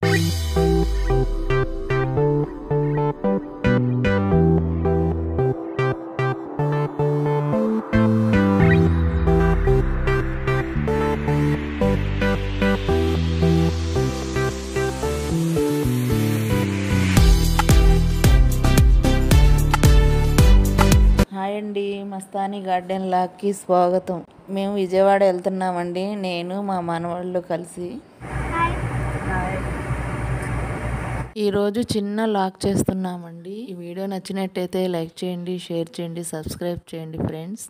Hi అండి Mastani garden లాక్కి స్వాగతం మేము విజయవాడ వెళ్తున్నామండి నేను మా మనవాళ్ళు కలిసి ఈరోజు చిన్న లాక్ చేస్తున్నామండి ఈ వీడియో నచ్చినట్టయితే లైక్ చేయండి షేర్ చేయండి సబ్స్క్రైబ్ చేయండి ఫ్రెండ్స్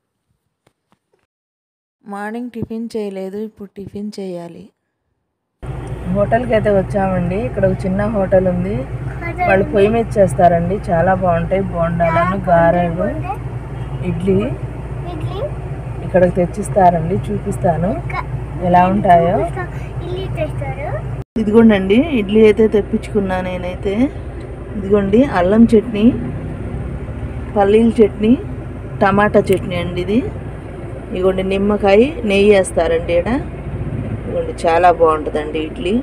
మార్నింగ్ టిఫిన్ చేయలేదు ఇప్పుడు టిఫిన్ చేయాలి హోటల్కి అయితే వచ్చామండి ఇక్కడ ఒక చిన్న హోటల్ ఉంది వాళ్ళు పొయ్యి మీద చేస్తారండి చాలా బాగుంటాయి బోండాలను గారెలు ఇడ్లీ ఇడ్లీ ఇక్కడికి తెచ్చిస్తారండి చూపిస్తాను ఎలా ఉంటాయో ఇడ్లీ తెస్తారు ఇదిగోండి ఇడ్లీ అయితే తెప్పించుకున్నా నేనైతే ఇదిగోండి అల్లం చట్నీ పల్లీల చట్నీ టమాటా చట్నీ అండి ఇది ఇదిగోండి నిమ్మకాయ నెయ్యి వేస్తారండి ఇక్కడ ఇదిగోండి చాలా బాగుంటుందండి ఇడ్లీ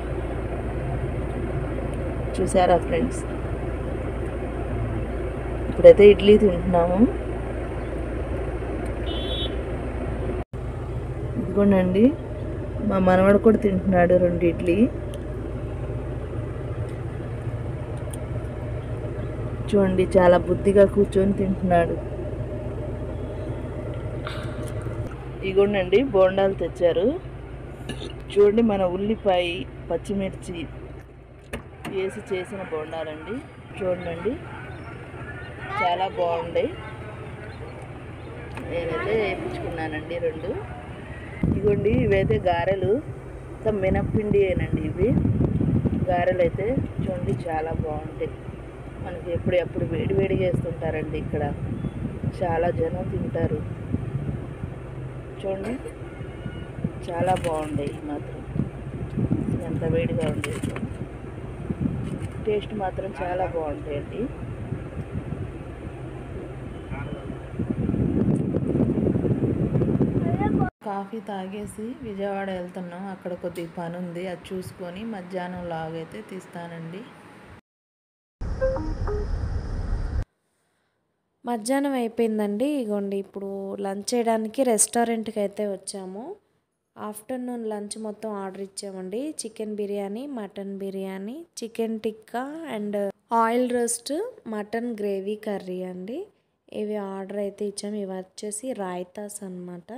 చూసారా ఫ్రెండ్స్ ఇప్పుడైతే ఇడ్లీ తింటున్నాము ఇదిగోండి మా మనవడు కూడా తింటున్నాడు రెండు ఇడ్లీ చూడండి చాలా బుద్ధిగా కూర్చొని తింటున్నాడు ఇగోండి బోండాలు తెచ్చారు చూడండి మన ఉల్లిపాయ పచ్చిమిర్చి వేసి చేసిన బోండాలండి చూడండి చాలా బాగుంటాయి నేనైతే వేయించుకున్నానండి రెండు ఇదిగోండి ఇవైతే గారెలు ఇంకా మినప్పిండి ఏనండి ఇవి గారెలు అయితే చూడండి చాలా బాగుంటాయి మనకి ఎప్పుడు ఎప్పుడు వేడి వేడి చేస్తుంటారండి ఇక్కడ చాలా జనం తింటారు చూడండి చాలా బాగుంటాయి ఈ మాత్రం ఎంత వేడిగా ఉండేది చూడండి. టేస్ట్ మాత్రం చాలా బాగుంటాయండి కాఫీ తాగేసి విజయవాడ వెళ్తున్నాం అక్కడ కొద్దిగా పని ఉంది అది చూసుకొని మధ్యాహ్నం లాగైతే తీస్తానండి మధ్యాహ్నం అయిపోయిందండి ఇగోండి ఇప్పుడు లంచ్ చేయడానికి రెస్టారెంట్కి అయితే వచ్చాము ఆఫ్టర్నూన్ లంచ్ మొత్తం ఆర్డర్ ఇచ్చామండి chicken biryani mutton biryani chicken tikka and oil roast mutton gravy curry అండి ఇవి ఆర్డర్ అయితే ఇచ్చాము ఇవి వచ్చేసి రాయితాస్ అన్నమాట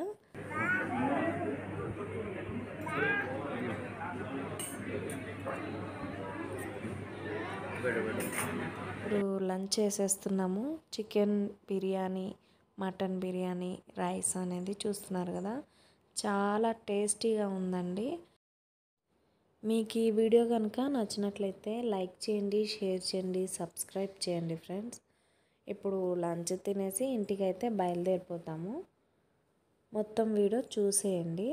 ఇప్పుడు లంచ్ చేసేస్తున్నాము chicken biryani mutton biryani rice అనేది చూస్తున్నారు కదా చాలా టేస్టీగా ఉందండి మీకు ఈ వీడియో కనుక నచ్చినట్లయితే లైక్ చేయండి షేర్ చేయండి సబ్స్క్రైబ్ చేయండి ఫ్రెండ్స్ ఇప్పుడు లంచ్ తినేసి ఇంటికైతే బయలుదేరిపోతాము మొత్తం వీడియో చూసేయండి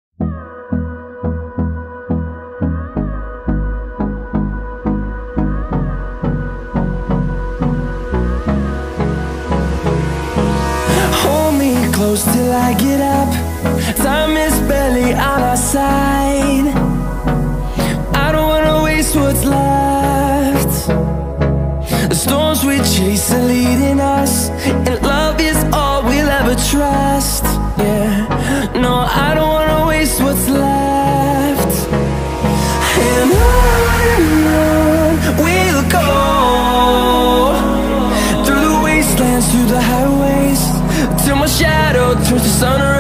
Hold me close till I get up. Time is barely on our side. I don't wanna waste what's left. The storms we chase are leading us, and love is all we'll ever trust. Yeah, no, I don't wanna waste what's left. And on and on we'll go through the wastelands, through the highways, till my shadow turns to sun